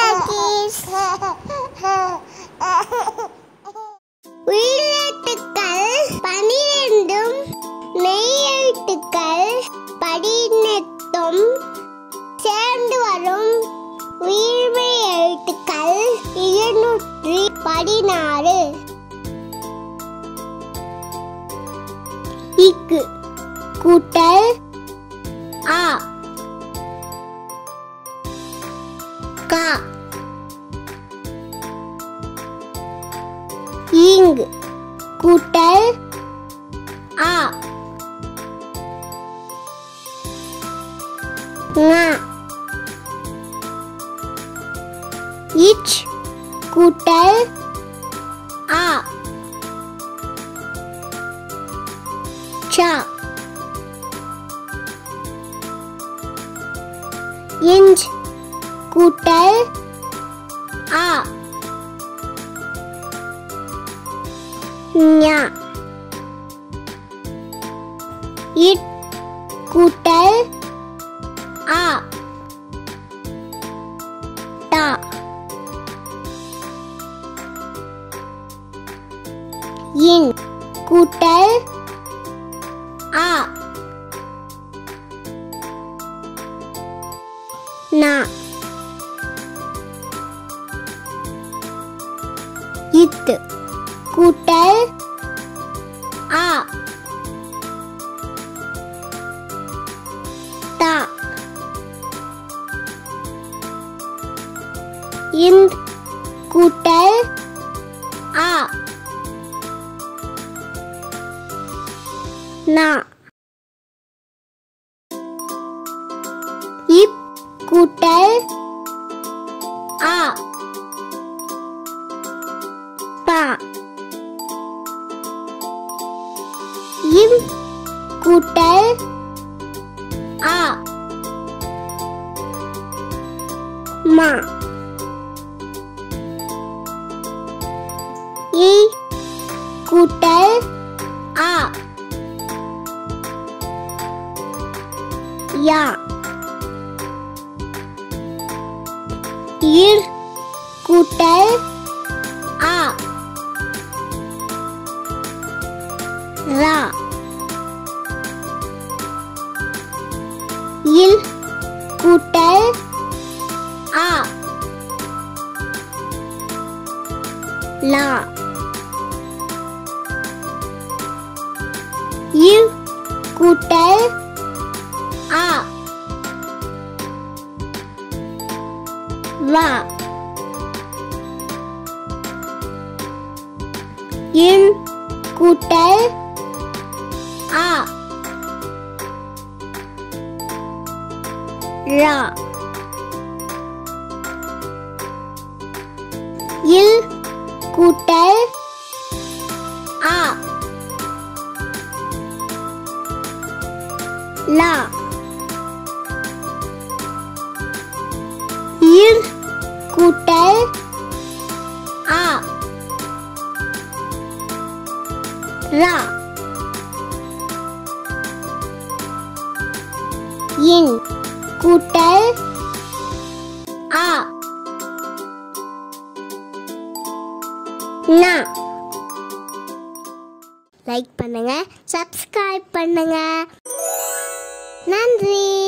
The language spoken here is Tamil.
டாக்கீஸ் உயிரெழுத்துக்கள் பனிரெண்டும் மெய்யெழுத்துக்கள் பதினெட்டும் சேர்ந்து வரும் உயிர்மை எழுத்துக்கள் இருநூற்றி பதினாறு இக்கு கூட்டல் ஆ கா இங்கு கூட்டல் ஆ ங இச் கூட்டல் ஆ ச இஞ்ச் கூட்டல் ஆ ஞா இட் கூட்டல் ஆ டா இன் கூட்டல் ஆ நா இத்து கூட்டல் ஆ தா இந்த் கூட்டல் ஆ நா இப் கூட்டல் ஆ பா இம் கூட்டல் ஆ மா இ கூட்டல் ஆ யா இர் கூட்டல் ஆ ரா இல் கூட்டல் ஆ லா இவ் கூட்டல் ஆ வா இன் கூட்டல் ஆ ரா இல் கூட்டல் ஆ லா இர் கூட்டல் ஆ ரா இன் கூட்டல் ஆ நா லைக் பண்ணுங்க சப்ஸ்கிரைப் பண்ணுங்க நன்றி